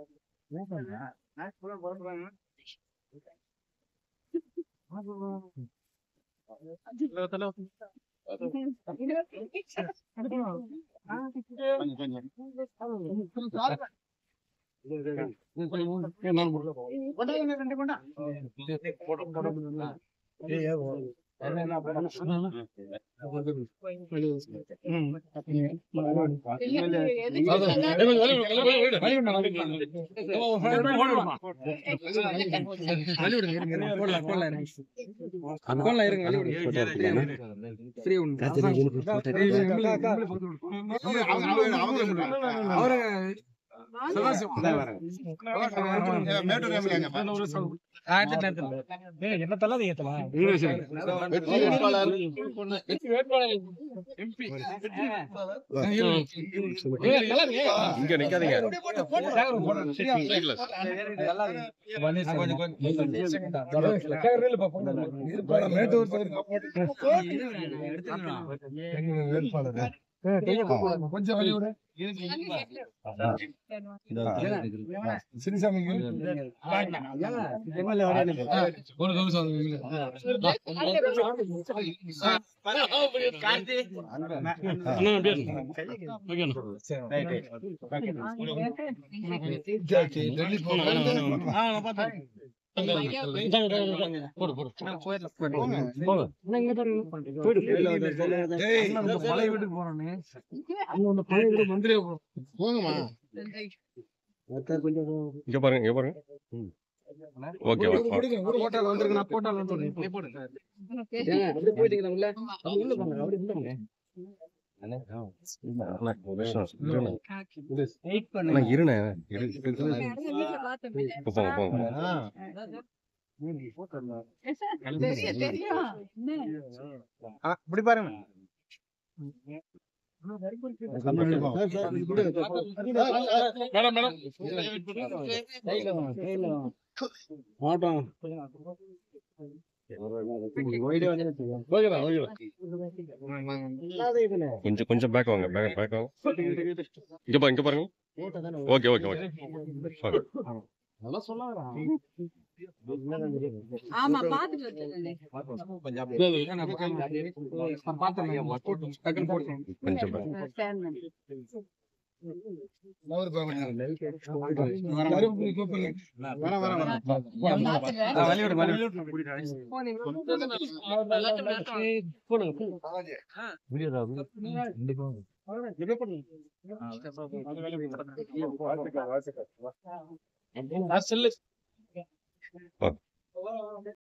என்ன தள்ளாத ஏத்தலாம் இங்க நிக்காதீங்க கொஞ்சம் வழி விடு சிறுசாமிக்கு ஒரு நிமிஷம் டெல்லி பழைய வீட்டுக்கு போறோன்னு அங்க அந்த பழைய வீடு மந்திரியா போங்கம்மா இங்க பாருங்க இங்க பாருங்க ஓகே ஓகே போட்டால வந்திருக்கு நான் போட்டால இருண்ணே இரு போங்க போங்க இப்படி பாருங்க மேடம் மேடம் கொஞ்சம் கொஞ்சம் பேக் வாங்க பேக் பேக் வாங்க இங்க பாருங்க இங்க பாருங்க ஓகே ஓகே ஓகே ஆமா பாத்துட்டு வச்சிருக்கேன் கொஞ்சம் back. Cell okay